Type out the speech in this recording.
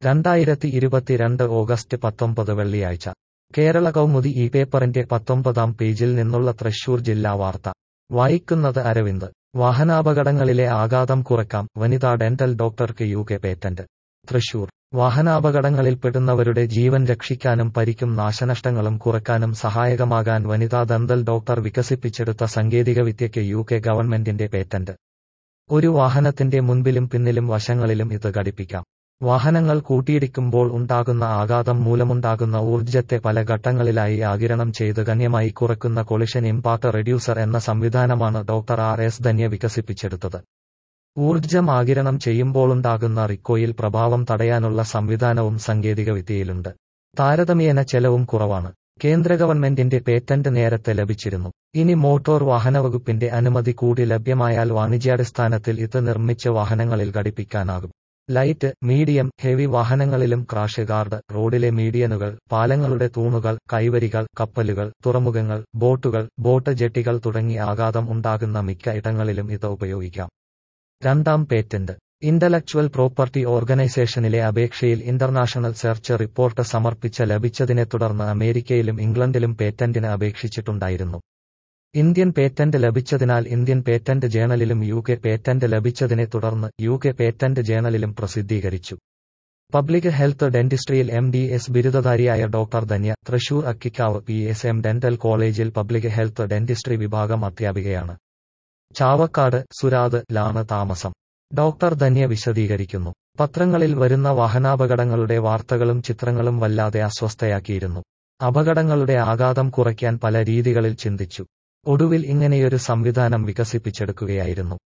രണ്ടായിരത്തി ഇരുപത്തിരണ്ട് ഓഗസ്റ്റ് പത്തൊമ്പത് വെള്ളിയാഴ്ച കേരള കൗമുദി ഈ പേപ്പറിന്റെ പത്തൊമ്പതാം പേജിൽ നിന്നുള്ള തൃശൂർ ജില്ലാ വാർത്ത വായിക്കുന്നത് അരവിന്ദ് വാഹനാപകടങ്ങളിലെ ആഘാതം കുറയ്ക്കാം വനിതാ ഡെന്റൽ ഡോക്ടർക്ക് യു കെ പേറ്റന്റ് തൃശൂർ വാഹനാപകടങ്ങളിൽപ്പെടുന്നവരുടെ ജീവൻ രക്ഷിക്കാനും പരിക്കും നാശനഷ്ടങ്ങളും കുറയ്ക്കാനും സഹായകമാകാൻ വനിതാ ദന്തൽ ഡോക്ടർ വികസിപ്പിച്ചെടുത്ത സാങ്കേതികവിദ്യയ്ക്ക് യു കെ ഗവൺമെന്റിന്റെ പേറ്റന്റ് ഒരു വാഹനത്തിന്റെ മുൻപിലും പിന്നിലും വശങ്ങളിലും ഇത് ഘടിപ്പിക്കാം വാഹനങ്ങൾ കൂട്ടിയിടിക്കുമ്പോൾ ഉണ്ടാകുന്ന ആഘാതം മൂലമുണ്ടാകുന്ന ഊർജ്ജത്തെ പല ഘട്ടങ്ങളിലായി ആഗിരണം ചെയ്ത് ഗണ്യമായി കുറയ്ക്കുന്ന കൊളിഷൻ ഇമ്പാക്ട് റെഡ്യൂസർ എന്ന സംവിധാനമാണ് ഡോക്ടർ ആർ എസ് ധന്യ വികസിപ്പിച്ചെടുത്തത് ഊർജ്ജം ആഗിരണം ചെയ്യുമ്പോളുണ്ടാകുന്ന റിക്കോയിൽ പ്രഭാവം തടയാനുള്ള സംവിധാനവും സാങ്കേതികവിദ്യയിലുണ്ട് താരതമ്യേന ചെലവും കുറവാണ് കേന്ദ്ര ഗവൺമെന്റിന്റെ പേറ്റന്റ് നേരത്തെ ലഭിച്ചിരുന്നു ഇനി മോട്ടോർ വാഹനവകുപ്പിന്റെ അനുമതി കൂടി ലഭ്യമായാൽ വാണിജ്യാടിസ്ഥാനത്തിൽ ഇത് നിർമ്മിച്ച വാഹനങ്ങളിൽ ഘടിപ്പിക്കാനാകും ലൈറ്റ് മീഡിയം ഹെവി വാഹനങ്ങളിലും ക്രാഷ് ഗാർഡ് റോഡിലെ മീഡിയനുകൾ പാലങ്ങളുടെ തൂണുകൾ കൈവരികൾ കപ്പലുകൾ തുറമുഖങ്ങൾ ബോട്ടുകൾ ബോട്ട് ജെട്ടികൾ തുടങ്ങി ആഘാതം ഉണ്ടാകുന്ന മിക്ക ഇടങ്ങളിലും ഇത് ഉപയോഗിക്കാം രണ്ടാം പേറ്റന്റ് ഇന്റലക്ച്വൽ പ്രോപ്പർട്ടി ഓർഗനൈസേഷനിലെ അപേക്ഷയിൽ ഇന്റർനാഷണൽ സെർച്ച് റിപ്പോർട്ട് സമർപ്പിച്ച ലഭിച്ചതിനെ തുടർന്ന് അമേരിക്കയിലും ഇംഗ്ലണ്ടിലും പേറ്റന്റിന് അപേക്ഷിച്ചിട്ടുണ്ടായിരുന്നു ഇന്ത്യൻ പേറ്റന്റ് ലഭിച്ചതിനാൽ ഇന്ത്യൻ പേറ്റന്റ് ജേണലിലും യു കെ പേറ്റന്റ് ലഭിച്ചതിനെ തുടർന്ന് യു കെ പേറ്റന്റ് ജേണലിലും പ്രസിദ്ധീകരിച്ചു പബ്ലിക് ഹെൽത്ത് ഡെന്റിസ്ട്രിയിൽ എം ഡി എസ് ബിരുദധാരിയായ doctor Dhanya Thrissur Akkikkavu P S M dental കോളേജിൽ പബ്ലിക് ഹെൽത്ത് ഡെന്റിസ്ട്രി വിഭാഗം അധ്യാപികയാണ് ചാവക്കാട് സുരാത് ലാണ് താമസം ഡോക്ടർ ധന്യ വിശദീകരിക്കുന്നു പത്രങ്ങളിൽ വരുന്ന വാഹനാപകടങ്ങളുടെ വാർത്തകളും ചിത്രങ്ങളും വല്ലാതെ അസ്വസ്ഥയാക്കിയിരുന്നു അപകടങ്ങളുടെ ആഘാതം കുറയ്ക്കാൻ പല രീതികളിൽ ചിന്തിച്ചു ഒടുവിൽ ഇങ്ങനെയൊരു സംവിധാനം വികസിപ്പിച്ചെടുക്കുകയായിരുന്നു